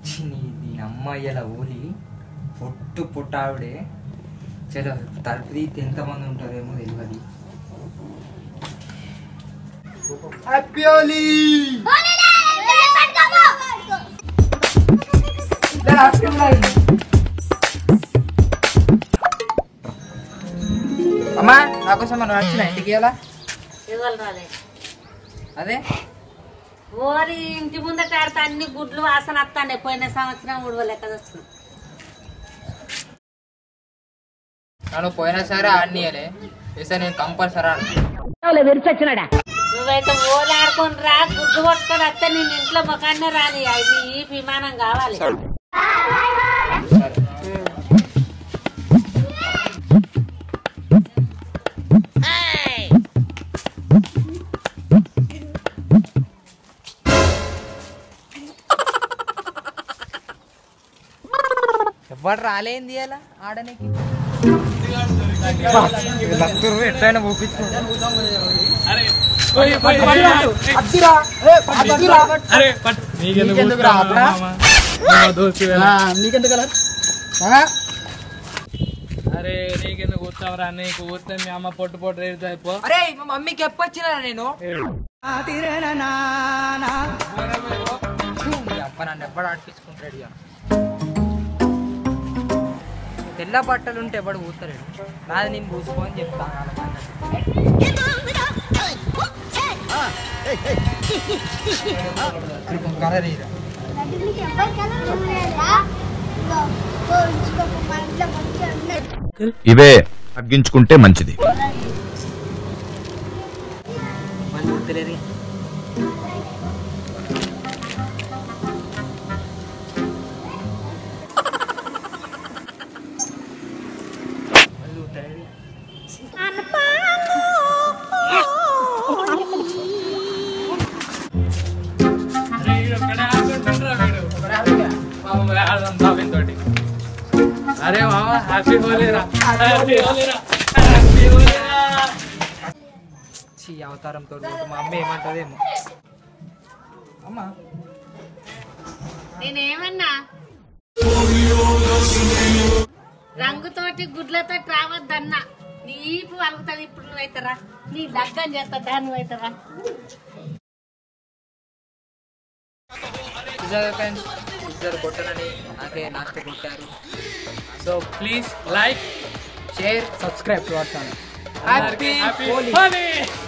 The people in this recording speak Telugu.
ఛీ, నీ దీని అమ్మాయిల ఊలి పొట్టు పుట్టావిడే చలో తలుపు తీస్తే ఎంతమంది ఉంటారేమో తెలియదు హ్యాపీ హోలీ అమ్మా నాకోసం మనం వచ్చిన ఇంటికి ఎలా ఇవ్వాలి రాలే అదే ఓరి ఇంటి ముందట ఆడితే అన్ని గుడ్లు వాసన వస్తాండే పోయిన సంవత్సరం ఉడవలేక వస్తుంది నన్ను పోయినా సరే ఆడినియలే ఈసారి నేను కంపల్సరీ ఆడు నువ్వైతే ఓలి ఆడుకొని రా గుడ్డు పట్టుకొని వస్తే నేను ఇంట్లో మొకాన్నే రాని అది ఈ విమానం కావాలి ఎవరు రాలేంది అలా ఆడనికి ఎట్లయినా ఊపించుకుంటా అరే పట్ నీకెందుకు నీకెందుకు రా, కూర్చున్నావు, అబ్బా? మామ? మామ దోస్తు కదా. అరే నీకెందుకు కూర్చావురా నీకు కూర్చొని మీ అమ్మ పొట్టు పొట్టు రేడుతా అయిపో అరే మా మమ్మీకి ఎప్పొచ్చినా నేను అప్ప నన్ను ఎప్పుడు ఆడిపించుకుంటాడు ఇక తెల్ల బట్టలు ఉంటే ఎవడు ఊతలేడు నాది నేను పూసుకోని చెప్తాను వాళ్ళకి. ఇప్పుడు కలర్ ఇరా ఇవే తగ్గించుకుంటే మంచిది మళ్ళీ ఊతలేరు మళ్ళీ ఊతలేరు అరే వీడు ఒక్కడే ఆడుకుంటుండ్రా వీడు. మామ మరి ఆడదాం బాబిన్ తోటి అరే మామ హ్యాపీ హోలీ రా హ్యాపీ హోలీ రా హ్యాపీ హోలీ రా చీ అవతారంతో మా అమ్మ ఏమంటదేమో అమ్మా నేనేమన్నా రంగుతోటి గుడ్లతో రావద్దన్నా నీపు అలుగుతుంది ఇప్పుడు నువ్వైతరా నీ లగ్గం చేస్తా దాన్ని అవుతారా చూసారా ఫ్రెండ్స్ ఇద్దరు కొట్టనని నాకే లాస్ట్ కొట్టారు so please like share subscribe to our channel happy Holi